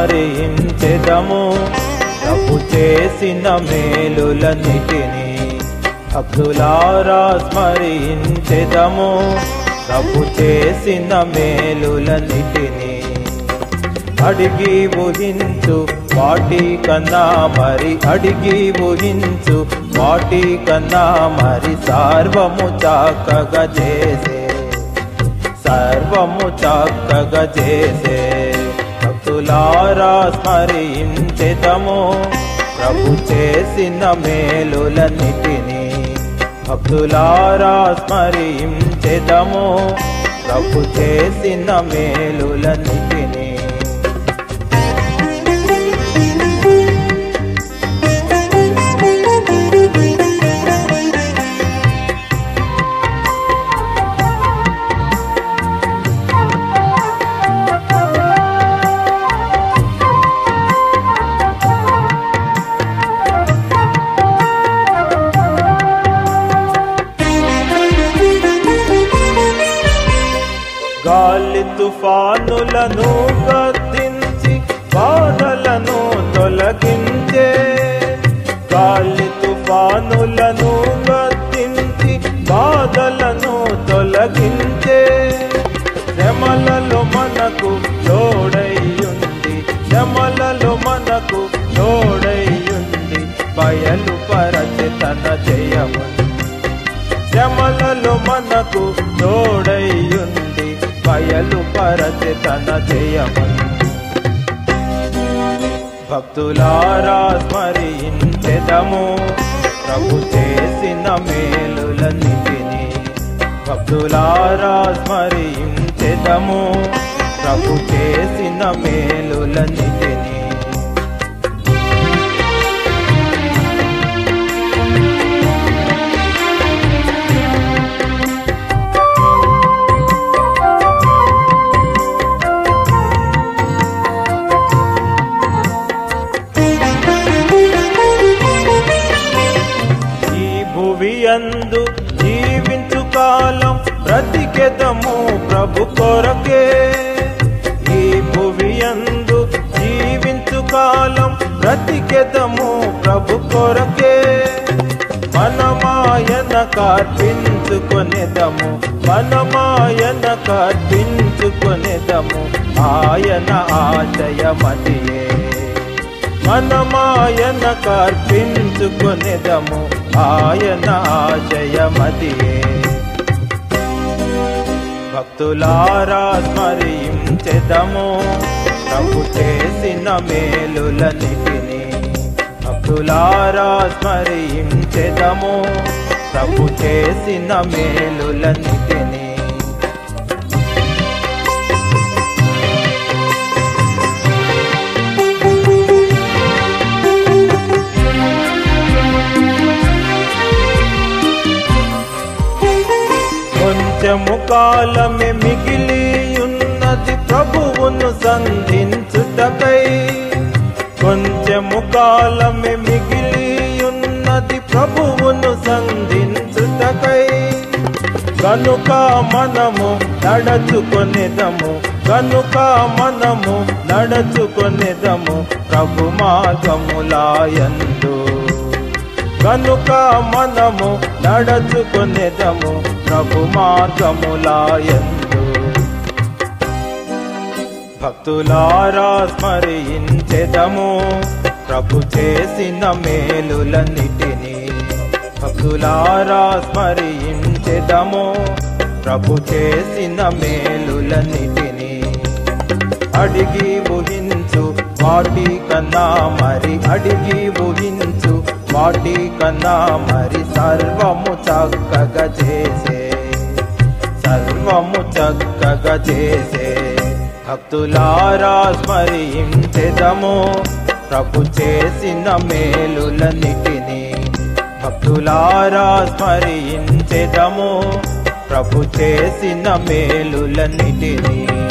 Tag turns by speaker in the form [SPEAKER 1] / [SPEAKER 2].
[SPEAKER 1] స్మరించెదము ప్రభు చేసిన మేలులన్నిటినీ భక్తులారా స్మరించెదము ప్రభు చేసిన మేలులన్నిటినీ అడిగి ఊహించు వాటి కన్నా మరి అడిగి ఊహించు వాటి కన్నా మరి సర్వము చక్కగా చేసే సర్వము చక్కగా చేసే భక్తులారా స్మరించెదము ప్రభు చేసిన మేలులన్నిటినీ భక్తులారా స్మరించెదము ప్రభు చేసిన మేలులన్నిటినీ గాలి తుఫానులను గద్దించి బాధలను తొలగించే గాలి తుఫానులను గద్దించి బాధలను తొలగించే శ్రమలలో మనకు తోడైయుంది శ్రమలలో మనకు తోడైయుంది బయలు పరచి తన జయముంది శ్రమలలో మనకు తోడైయుంది బయలు పరచి తన జయముంది భక్తులారా స్మరించెదము ప్రభు చేసిన మేలులన్నిటినీ భక్తులారా స్మరించెదము ప్రభు చేసిన మేలులన్నిటినీ ఈ భువియందు జీవించు కాలం బ్రతికెదము ప్రభు కొరకే ఈ భువియందు జీవించు కాలం బ్రతికెదము ప్రభు కొరకే మనమాయన కార్పించుకొనేదము మనమాయన కార్పించుకొనేదము ఆయన ఆశయమతియే మనమాయన కార్పించుకొనేదము ఆయన ఆశయమదియే భక్తులారా స్మరించెదము ప్రభు చేసిన మేలులన్నిటినీ భక్తులారా స్మరించెదము ప్రభు చేసిన మేలులన్నిటినీ కొంచెము కాలమే మిగిలి ఉన్నది ప్రభువును సంధించుటకై కొంచెము కాలమే మిగిలి ఉన్నది ప్రభువును సంధించుటకై కనుక మనము నడచుకొనేదము కనుక మనము నడచుకొనేదము ప్రభు మార్గములాయందు కనుక మనము నడచుకొనేదము ప్రభు మార్గములాయందు భక్తులారా స్మరించెదము ప్రభు చేసిన మేలులన్నిటినీ భక్తులారా స్మరించెదము ప్రభు చేసిన మేలులన్నిటినీ అడిగి ఊహించు వాటి కన్నా మరి అడిగి ఊహించు వాటి కన్నా మరి సర్వము చక్కగా చేసే సర్వము చక్కగా చేసే భక్తులారా స్మరించెదము ప్రభు చేసిన మేలులన్నిటినీ భక్తులారా స్మరించెదము ప్రభు చేసిన మేలులన్నిటినీ